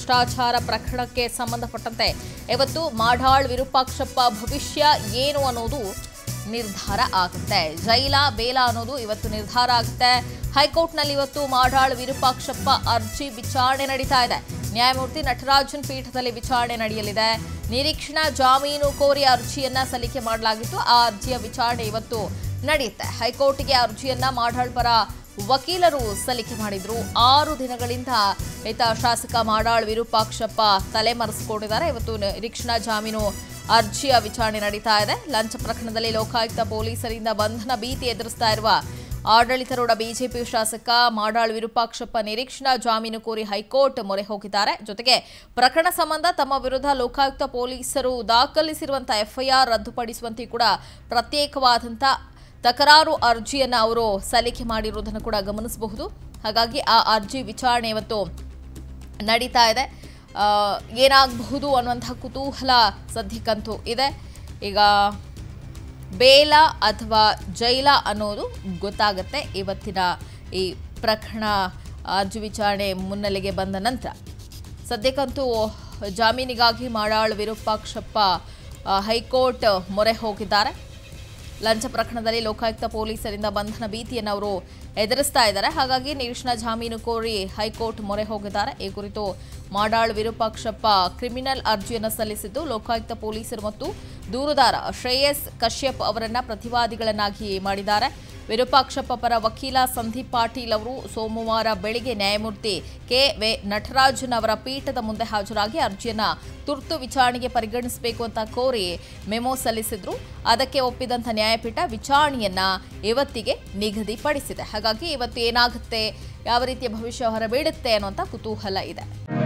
ಭ್ರಷ್ಟಾಚಾರ ಪ್ರಕರಣಕ್ಕೆ ಸಂಬಂಧಪಟ್ಟಂತೆ ಇವತ್ತು ಮಾಡಾಳ್ ವಿರೂಪಾಕ್ಷಪ್ಪ ಭವಿಷ್ಯ ಏನು ಅನ್ನೋದು ನಿರ್ಧಾರ ಆಗುತ್ತೆ ಜೈಲ ಬೇಲ ಅನ್ನೋದು ಇವತ್ತು ನಿರ್ಧಾರ ಆಗುತ್ತೆ ಹೈಕೋರ್ಟ್ನಲ್ಲಿ ಇವತ್ತು ಮಾಡಾಳ್ ವಿರೂಪಾಕ್ಷಪ್ಪ ಅರ್ಜಿ ವಿಚಾರಣೆ ನಡೀತಾ ಇದೆ ನ್ಯಾಯಮೂರ್ತಿ ನಟರಾಜನ್ ಪೀಠದಲ್ಲಿ ವಿಚಾರಣೆ ನಡೆಯಲಿದೆ ನಿರೀಕ್ಷಣಾ ಜಾಮೀನು ಕೋರಿ ಅರ್ಜಿಯನ್ನ ಸಲ್ಲಿಕೆ ಮಾಡಲಾಗಿತ್ತು ಆ ಅರ್ಜಿಯ ವಿಚಾರಣೆ ಇವತ್ತು ನಡೆಯುತ್ತೆ ಹೈಕೋರ್ಟ್ಗೆ ಅರ್ಜಿಯನ್ನ ಮಾಡಾಳ್ ಪರ ವಕೀಲರು ಸಲ್ಲಿಕೆ ಮಾಡಿದ್ರು ಆರು ದಿನಗಳಿಂದ ಈತ ಶಾಸಕ ಮಾಡಾಳ್ ವಿರೂಪಾಕ್ಷಪ್ಪ ತಲೆಮರೆಸಿಕೊಂಡಿದ್ದಾರೆ ಇವತ್ತು ನಿರೀಕ್ಷಣಾ ಜಾಮೀನು ಅರ್ಜಿಯ ವಿಚಾರಣೆ ನಡೀತಾ ಇದೆ ಲಂಚ ಪ್ರಕರಣದಲ್ಲಿ ಲೋಕಾಯುಕ್ತ ಪೊಲೀಸರಿಂದ ಬಂಧನ ಭೀತಿ ಎದುರಿಸ್ತಾ ಇರುವ ಆಡಳಿತಾರೂಢ ಬಿಜೆಪಿ ಶಾಸಕ ಮಾಡಾಳ್ ವಿರೂಪಾಕ್ಷಪ್ಪ ನಿರೀಕ್ಷಣಾ ಜಾಮೀನು ಕೋರಿ ಹೈಕೋರ್ಟ್ ಮೊರೆ ಹೋಗಿದ್ದಾರೆ ಜೊತೆಗೆ ಪ್ರಕರಣ ಸಂಬಂಧ ತಮ್ಮ ವಿರುದ್ಧ ಲೋಕಾಯುಕ್ತ ಪೊಲೀಸರು ದಾಖಲಿಸಿರುವಂತಹ ಎಫ್ಐಆರ್ ರದ್ದುಪಡಿಸುವಂತೆ ಕೂಡ ಪ್ರತ್ಯೇಕವಾದಂಥ ತಕರಾರು ಅರ್ಜಿಯನ್ನು ಅವರು ಸಲ್ಲಿಕೆ ಮಾಡಿರುವುದನ್ನು ಕೂಡ ಗಮನಿಸಬಹುದು ಹಾಗಾಗಿ ಆ ಅರ್ಜಿ ವಿಚಾರಣೆ ಇವತ್ತು ನಡೀತಾ ಇದೆ ಆ, ಏನಾಗಬಹುದು ಅನ್ನುವಂಥ ಕುತೂಹಲ ಸದ್ಯಕ್ಕಂತೂ ಇದೆ ಈಗ ಬೇಲ ಅಥವಾ ಜೈಲ ಅನ್ನೋದು ಗೊತ್ತಾಗುತ್ತೆ ಇವತ್ತಿನ ಈ ಪ್ರಕರಣ ಅರ್ಜಿ ವಿಚಾರಣೆ ಮುನ್ನೆಲೆಗೆ ಬಂದ ನಂತರ ಸದ್ಯಕ್ಕಂತೂ ಜಾಮೀನಿಗಾಗಿ ಮಾಡಾಳ್ ವಿರೂಪಾಕ್ಷಪ್ಪ ಆ, ಹೈಕೋರ್ಟ್ ಮೊರೆ ಹೋಗಿದ್ದಾರೆ ಲಂಚ ಪ್ರಕರಣದಲ್ಲಿ ಲೋಕಾಯುಕ್ತ ಪೊಲೀಸರಿಂದ ಬಂಧನ ಭೀತಿಯನ್ನು ಅವರು ಎದುರಿಸ್ತಾ ಇದ್ದಾರೆ ಹಾಗಾಗಿ ನಿರೀಕ್ಷಣಾ ಜಾಮೀನು ಕೋರಿ ಹೈಕೋರ್ಟ್ ಮೊರೆ ಹೋಗಿದ್ದಾರೆ ಈ ಕುರಿತು ಮಾಡಾಳ್ ವಿರೂಪಾಕ್ಷಪ್ಪ ಕ್ರಿಮಿನಲ್ ಅರ್ಜಿಯನ್ನು ಸಲ್ಲಿಸಿದ್ದು ಲೋಕಾಯುಕ್ತ ಪೊಲೀಸರು ಮತ್ತು ದೂರುದಾರ ಶ್ರೇಯಸ್ ಕಶ್ಯಪ್ ಅವರನ್ನ ಪ್ರತಿವಾದಿಗಳನ್ನಾಗಿ ಮಾಡಿದ್ದಾರೆ ವಿರೂಪಾಕ್ಷಪ್ಪ ಪರ ವಕೀಲ ಸಂದೀಪ್ ಪಾಟೀಲ್ ಅವರು ಸೋಮವಾರ ಬೆಳಿಗ್ಗೆ ನ್ಯಾಯಮೂರ್ತಿ ಕೆ ವೆ ನಟರಾಜನ್ ಅವರ ಪೀಠದ ಮುಂದೆ ಹಾಜರಾಗಿ ಅರ್ಜಿಯನ್ನ ತುರ್ತು ವಿಚಾರಣೆಗೆ ಪರಿಗಣಿಸಬೇಕು ಅಂತ ಕೋರಿ ಮೆಮೊ ಸಲ್ಲಿಸಿದ್ರು ಅದಕ್ಕೆ ಒಪ್ಪಿದಂಥ ನ್ಯಾಯಪೀಠ ವಿಚಾರಣೆಯನ್ನ ಇವತ್ತಿಗೆ ನಿಗದಿಪಡಿಸಿದೆ ಹಾಗಾಗಿ ಇವತ್ತು ಏನಾಗುತ್ತೆ ಯಾವ ರೀತಿಯ ಭವಿಷ್ಯ ಹೊರಬೀಳುತ್ತೆ ಅನ್ನುವಂಥ ಕುತೂಹಲ ಇದೆ